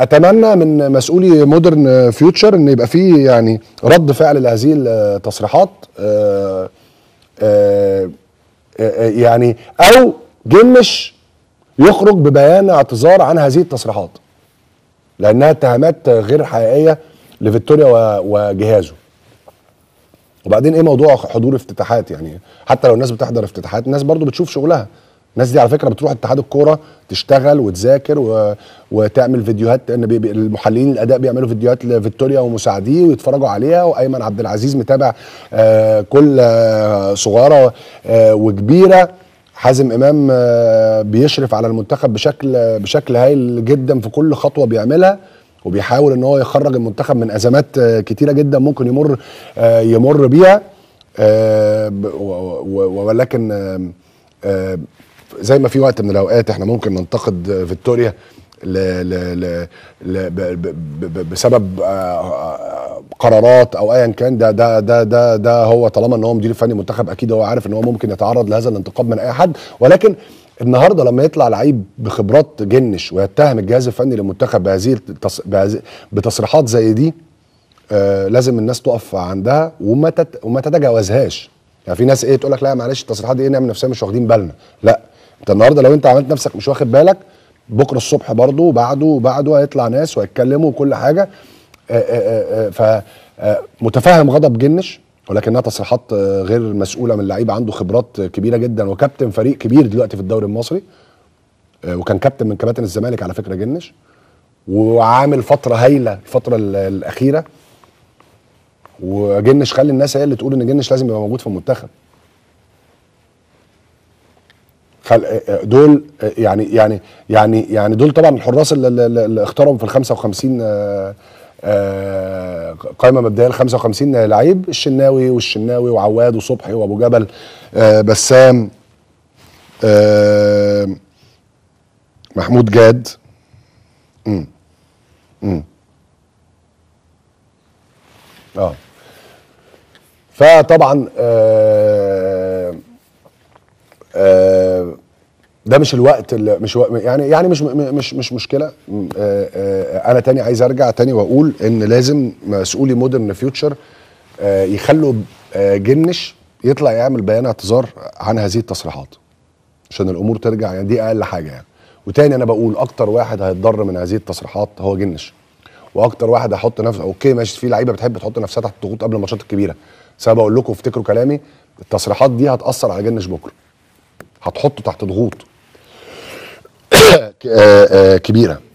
اتمنى من مسؤولي مودرن فيوتشر ان يبقى فيه يعني رد فعل لهذه التصريحات آه، آه، آه، يعني او جنش يخرج ببيان اعتذار عن هذه التصريحات لانها اتهامات غير حقيقيه لفيكتوريا و- وجهازه وبعدين ايه موضوع حضور افتتاحات يعني حتى لو الناس بتحضر افتتاحات الناس برضو بتشوف شغلها الناس دي على فكره بتروح اتحاد الكوره تشتغل وتذاكر و... وتعمل فيديوهات ان بي... بي- المحللين الاداء بيعملوا فيديوهات لفيكتوريا ومساعديه ويتفرجوا عليها وايمن عبد العزيز متابع آه كل آه صغيره آه وكبيره حازم امام آه بيشرف على المنتخب بشكل بشكل هايل جدا في كل خطوه بيعملها وبيحاول ان هو يخرج المنتخب من ازمات آه، كتيره جدا ممكن يمر آه، يمر بيها آه، ب- و- و- ولكن آه، آه، زي ما في وقت من الاوقات احنا ممكن ننتقد آه، فيكتوريا ل ل ل ل ب ب ب بسبب آه، آه، قرارات او ايا كان ده ده ده ده ده هو طالما ان هو مدير فني منتخب اكيد هو عارف ان هو ممكن يتعرض لهذا الانتقاد من اي حد ولكن النهارده لما يطلع لعيب بخبرات جنش ويتهم الجهاز الفني للمنتخب بهذه التص... بهذه بتصريحات زي دي آه لازم الناس تقف عندها وما تت... وما تتجاوزهاش يعني في ناس ايه تقول لك لا معلش التصريحات دي ايه نعمل نفسنا مش واخدين بالنا لا انت النهارده لو انت عملت نفسك مش واخد بالك بكره الصبح برضه وبعده وبعده هيطلع ناس ويتكلموا وكل حاجه آه، آه، آه، ف آه، متفهم غضب جنش ولكنها تصريحات آه، غير مسؤوله من لعيب عنده خبرات كبيره جدا وكابتن فريق كبير دلوقتي في الدوري المصري آه، وكان كابتن من كباتن الزمالك على فكره جنش وعامل فتره هايله الفتره ال- الاخيره وجنش خلي الناس هي اللي تقول ان جنش لازم يبقى موجود في المنتخب خل... دول يعني يعني يعني يعني دول طبعا الحراس اللي, اللي اللي اختارهم في ال 55 آه، آه، قائمه مبدئيه ل 55 لعيب الشناوي والشناوي وعواد وصبحي وابو جبل آه، بسام آه، محمود جاد امم امم اه فطبعا آه آه ده مش الوقت اللي مش وق- يعني يعني مش م- مش مش مشكله م- آه آه انا تاني عايز ارجع تاني واقول ان لازم مسؤولي مودرن فيوتشر آه يخلوا آه جنش يطلع يعمل بيان اعتذار عن هذه التصريحات عشان الامور ترجع يعني دي اقل حاجه يعني وتاني انا بقول اكتر واحد هيتضر من هذه التصريحات هو جنش واكتر واحد هيحط نفسه اوكي ماشي في لعيبه بتحب تحط نفسها تحت ضغوط قبل الماتشات الكبيره بس انا بقول لكم افتكروا كلامي التصريحات دي هتاثر على جنش بكره هتحطه تحت ضغوط ك- آه، آه، كبيره